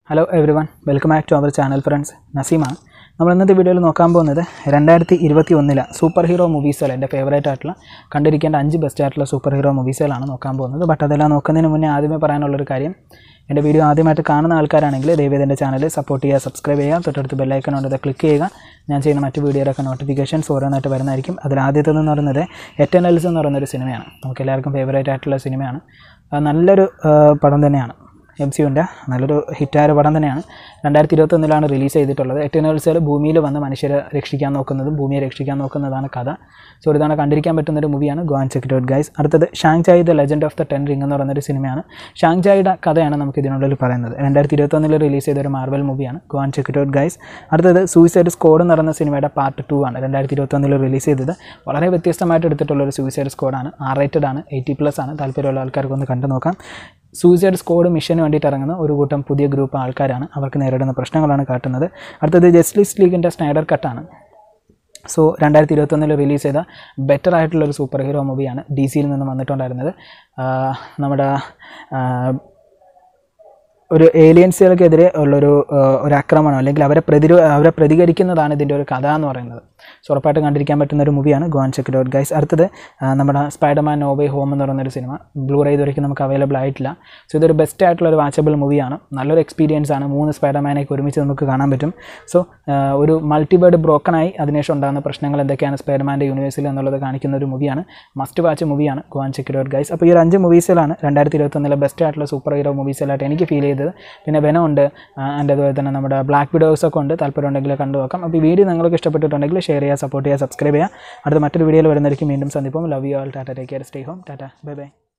hello everyone welcome back to our channel friends നസീമാണ് നമ്മൾ ഇന്നത്തെ വീഡിയോയിൽ നോക്കാൻ പോകുന്നത് രണ്ടായിരത്തി ഇരുപത്തി ഒന്നിലെ സൂപ്പർ ഹീറോ മൂവീസുകൾ എൻ്റെ ഫേവറേറ്റ് ആയിട്ടുള്ള കണ്ടിരിക്കേണ്ട അഞ്ച് ബെസ്റ്റ് ആയിട്ടുള്ള സൂപ്പർ ഹീറോ മൂവീസുകളാണ് നോക്കാൻ പോകുന്നത് ബട്ട് അതെല്ലാം നോക്കുന്നതിന് മുന്നേ ആദ്യമേ പറയാനുള്ളൊരു കാര്യം എൻ്റെ വീഡിയോ ആദ്യമായിട്ട് കാണുന്ന ആൾക്കാരാണെങ്കിൽ ദയവേദ എൻ്റെ ചാനൽ സപ്പോർട്ട് ചെയ്യുക സബ്സ്ക്രൈബ് ചെയ്യുക തൊട്ടടുത്ത് ബെല്ലൈക്കൺ ഉണ്ട് ക്ലിക്ക് ചെയ്യുക ഞാൻ ചെയ്യുന്ന മറ്റ് വീഡിയോയിലൊക്കെ നോട്ടിഫിക്കേഷൻസ് ഓരോന്നായിട്ട് വരുന്നതായിരിക്കും അതിൽ ആദ്യത്തേതെന്ന് പറയുന്നത് എറ്റർനൽസ് എന്ന് പറയുന്നൊരു സിനിമയാണ് നമുക്ക് എല്ലാവർക്കും ഫേവറേറ്റ് ആയിട്ടുള്ള സിനിമയാണ് അത് നല്ലൊരു ആ, പടം തന്നെയാണ് എം സി യുൻ്റെ നല്ലൊരു ഹിറ്റായ ഒരു പടം തന്നെയാണ് രണ്ടായിരത്തി ഇരുപത്തൊന്നിലാണ് റിലീസ് ചെയ്തിട്ടുള്ളത് എറ്റേണൽസുകൾ ഭൂമിയിൽ വന്ന് മനുഷ്യരെ രക്ഷിക്കാൻ നോക്കുന്നതും ഭൂമിയെ രക്ഷിക്കാൻ നോക്കുന്നതാണ് കഥ സോ ഒരു തവണ കണ്ടിരിക്കാൻ പറ്റുന്ന ഒരു മൂവിയാണ് ഗോൻ ചെക്ടോട്ട് ഗൈസ് അടുത്തത് Shang Chi the legend of the ten ring എന്ന് പറയുന്നൊരു സിനിമയാണ് ഷാങ് ചായുടെ കഥയാണ് നമുക്ക് ഇതിനുള്ളിൽ പറയുന്നത് രണ്ടായിരത്തി ഇരുപത്തൊന്നിൽ റിലീസ് ചെയ്ത ഒരു മാർവൽ മൂവിയാണ് ഗോൻ ചെക്ടോട്ട് ഗൈസ് അടുത്തത് സൂയിസൈഡ് സ്കോഡ് എന്ന് പറയുന്ന സിനിമയുടെ പാർട്ട് ടു ആണ് രണ്ടായിരത്തി ഇരുപത്തൊന്നിൽ റിലീസ് ചെയ്തത് വളരെ വ്യത്യസ്തമായിട്ട് എടുത്തിട്ടുള്ള ഒരു സൂയിസൈഡ് സ്കോഡാണ് ആർ റേറ്റഡ് ആണ് എയ്റ്റി പ്ലസ് ആണ് താല്പര്യമുള്ള ആൾക്കാർക്ക് ഒന്ന് കണ്ടു നോക്കാം സൂയിസൈഡ് സ്ക്വാഡ് മിഷന് വേണ്ടിയിട്ട് ഇറങ്ങുന്ന ഒരു കൂട്ടം പുതിയ ഗ്രൂപ്പ് ആൾക്കാരാണ് അവർക്ക് നേരിടുന്ന പ്രശ്നങ്ങളാണ് കാട്ടുന്നത് അടുത്തത് ജസ്റ്റിസ് ലീഗിൻ്റെ സ്നൈഡർ കട്ടാണ് സോ രണ്ടായിരത്തി ഇരുപത്തൊന്നിൽ റിലീസ് ചെയ്ത ബെറ്റർ ആയിട്ടുള്ളൊരു സൂപ്പർ ഹീറോ മൂവിയാണ് ഡി സിയിൽ നിന്ന് വന്നിട്ടുണ്ടായിരുന്നത് ആ, നമ്മുടെ ആ, ഒരു ഏലിയൻസുകൾക്കെതിരെ ഉള്ളൊരു ആ, ഒരു ആക്രമണം അല്ലെങ്കിൽ അവരെ പ്രതിരോ അവരെ പ്രതികരിക്കുന്നതാണ് ഇതിൻ്റെ ഒരു കഥ എന്ന് പറയുന്നത് സോ ഉറപ്പായിട്ടും കണ്ടിരിക്കാൻ പറ്റുന്ന ഒരു മൂവിയാണ് ഗോൺ ചെക്ക് ഡോട്ട് ഗൈസ് അടുത്തത് ആ, നമ്മുടെ സ്പൈഡർമാൻ നോവേ ഹോം എന്ന് പറയുന്നൊരു സിനിമ ബ്ലൂറേ ഇതുവരെയ്ക്കും നമുക്ക് അവൈലബിൾ ആയിട്ടില്ല സോ ഇതൊരു ബെസ്റ്റ് ആയിട്ടുള്ള ഒരു വാച്ചബിൾ മൂവിയാണ് നല്ലൊരു എക്സ്പീരിയൻസ് ആണ് മൂന്ന് സ്പൈഡർമാനെയൊക്കെ ഒരുമിച്ച് നമുക്ക് കാണാൻ പറ്റും സോ ഒരു മൾട്ടിവേർഡ് ബ്രോക്കണായി അതിനുശേഷം ഉണ്ടാകുന്ന പ്രശ്നങ്ങൾ എന്തൊക്കെയാണ് സ്പൈഡർമാൻ്റെ യൂണിവേഴ്സിൽ എന്നുള്ളത് കാണിക്കുന്ന ഒരു മൂവിയാണ് മസ്റ്റ് വാച്ച് മൂവിയാണ് ഗോൺ ചെക്ക് ഡോട്ട് ഗൈസ് അപ്പോൾ ഈ ഒരു അഞ്ച് മൂവീസിലാണ് രണ്ടായിരത്തി ഇരുപത്തൊന്നിലെ ബെസ്റ്റ് ആയിട്ടുള്ള സൂപ്പർ ഹീറോ മൂവീസിലായിട്ട് എനിക്ക് ഫീൽ ചെയ്തത് പിന്നെ വെനം ഉണ്ട് ആൻഡ് അതുപോലെ തന്നെ നമ്മുടെ ബ്ലാക്ക് വിഡോസ് ഒക്കെ ഉണ്ട് താല്പര്യം ഉണ്ടെങ്കിൽ കണ്ടു നോക്കാം അപ്പോൾ ഈ വീഡിയോ നിങ്ങൾക്ക് ഇഷ്ടപ്പെട്ടിട്ടുണ്ടെങ്കിൽ ഷെയർ ചെയ്യുക സപ്പോർട്ട് ചെയ്യുക സബ്സ്ക്രൈബ് ചെയ്യുക അടുത്ത മറ്റൊരു വീഡിയോയിൽ വരുന്നതായിരിക്കും വീണ്ടും സന്ദിപ്പം love you all tata take care stay home tata bye by